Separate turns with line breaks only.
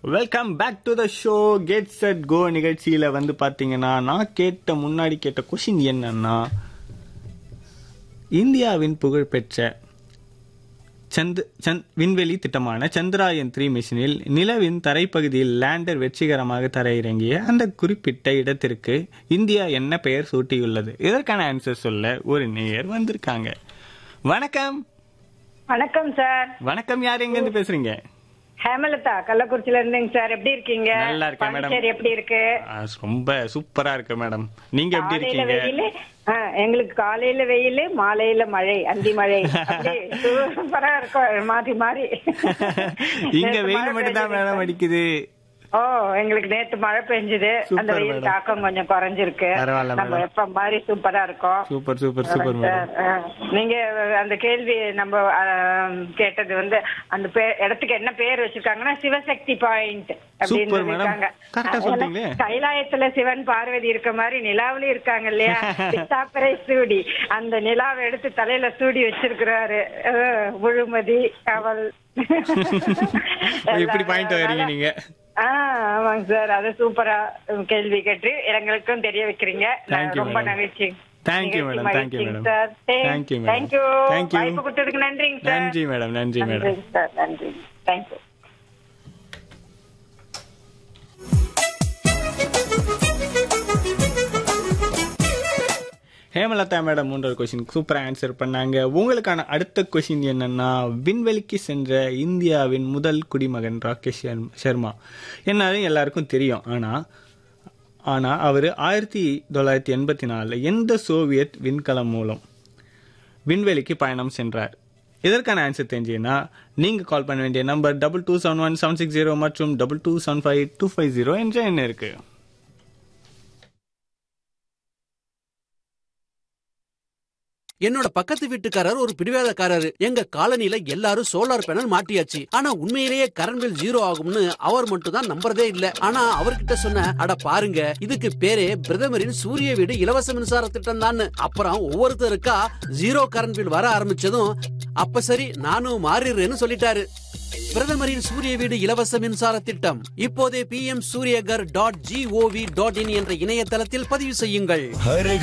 Welcome back to the show get set go நிகழ்ச்சியில வந்து பாத்தீங்கன்னா நான் கேட்ட முன்னாடி கேட்ட கொஷின் என்னன்னா இந்தியாவின் புகழ்பெற்ற சந்த் சந்த் விண்வெளி திட்டமான சந்திராயன் த்ரீ மிஷினில் நிலவின் தரைப்பகுதியில் லேண்டர் வெற்றிகரமாக தரையிறங்கிய அந்த குறிப்பிட்ட இடத்திற்கு இந்தியா என்ன பெயர் சூட்டியுள்ளது இதற்கான ஆன்சர் சொல்ல ஒரு நேயர் வந்திருக்காங்க வணக்கம்
வணக்கம் சார்
வணக்கம் யார் எங்க இருந்து பேசுறீங்க
ஹேமலதா கள்ளக்குறிச்சில இருந்தேங்க சார் எப்படி இருக்கீங்க
நல்லா இருக்கேன் மேடம்.
பாண்டிச்சேரி எப்படி இருக்கு
ஆ, ரொம்ப சூப்பரா இருக்கு மேடம் நீங்க எப்படி
காலையில
இருக்கீங்க
வெயிலு ஆ, எங்களுக்கு காலையில வெயிலு மாலையில மழை அந்தி மழை அப்படி சூப்பரா இருக்கும் மாறி மாறி
இங்க
நேத்து
வெயில்
மழை
மட்டும் தான்
பெஞ்சது
மேடம் அடிக்குது
ஓ எங்களுக்கு நேத்து மழை பெஞ்சது
சூப்பர்
அந்த வெயில்
மேடம்.
தாக்கம் கொஞ்சம் குறைஞ்சிருக்கு
பரவாயில்ல
நம்ம
மேடம்.
எப்ப மாதிரி சூப்பரா இருக்கும்
super super super madam
sir, ஆ, நீங்க அந்த கேள்வி நம்ம ஆ, கேட்டது வந்து அந்த பே- இடத்துக்கு என்ன பேர் வச்சிருக்காங்கன்னா சிவசக்தி பாயிண்ட் அப்படின்னு
சூப்பர் மேடம்.
சொல்லிருக்காங்க
கரெக்டா
ஆ,
சொல்றீங்களே.
கைலாயத்துல சிவன் பார்வதி இருக்க மாதிரி நிலாவிலும் இருக்காங்க இல்லையா பித்தாப்பரை சூடி அந்த நிலாவை எடுத்து தலையில சூடி வச்சிருக்கிறாரு ஆ, முழுமதி அவள்
இப்படி பாயிண்ட் வரீங்க நீங்க
ஆ, ஆமாங்க சார் அது சூப்பரா கேள்வி கேட்டு எங்களுக்கும் தெரிய வைக்கிறீங்க
Thank you,
ரொம்ப
madam.
மகிழ்ச்சி
Thank you, madam. Thank you, madam.
Sir
Thank you, madam.
Thank you
Thank you.
வாய்ப்பு கொடுத்ததுக்கு நன்றிங்க சார்
நன்றி மேடம் நன்றி மேடம்
நன்றிங்க சார் நன்றி தேங்க்யூ
ஹேமலதா மேடம் மூன்றாவது கொஸ்டின் சூப்பரா ஆன்சர் பண்ணாங்க உங்களுக்கான அடுத்த கொஸ்டின் என்னன்னா விண்வெளிக்கு சென்ற இந்தியாவின் முதல் குடிமகன் ராகேஷ் சர்ம- சர்மா என்னது எல்லாருக்கும் தெரியும் ஆனா ஆனா அவர் ஆயிரத்தி தொள்ளாயிரத்தி எண்பத்தி நாலுல எந்த சோவியத் விண்கலம் மூலம் விண்வெளிக்கு பயணம் சென்றார் இதற்கான ஆன்சர் தெரிஞ்சீங்கன்னா நீங்க கால் பண்ண வேண்டிய number double two seven one seven six zero மற்றும் double two seven five two five zero என்ற எண்ணம் இருக்கு
என்னோட பக்கத்து வீட்டுக்காரர் ஒரு பிடிவாதக்காரரு எங்க காலனில எல்லாரும் சோலார் பேனல் மாட்டியாச்சு ஆனா உண்மையிலேயே கரண்ட் பில் ஜீரோ ஆகும்னு அவர் மட்டும் தான் நம்புறதே இல்ல ஆனா அவர்கிட்ட சொன்ன அட பாருங்க இதுக்கு பேரே பிரதமரின் சூரிய வீடு இலவச மின்சார திட்டம் தான் அப்புறம் ஒவ்வொருத்தருக்கா ஜீரோ கரண்ட் பில் வர ஆரம்பிச்சதும் அப்ப சரி நானும் மாறிடுறேன்னு சொல்லிட்டாரு பிரதமரின் சூரிய வீடு இலவச மின்சார திட்டம் இப்போதே P M Suryaghar dot G O V dot in என்ற இணையதளத்தில் பதிவு செய்யுங்கள்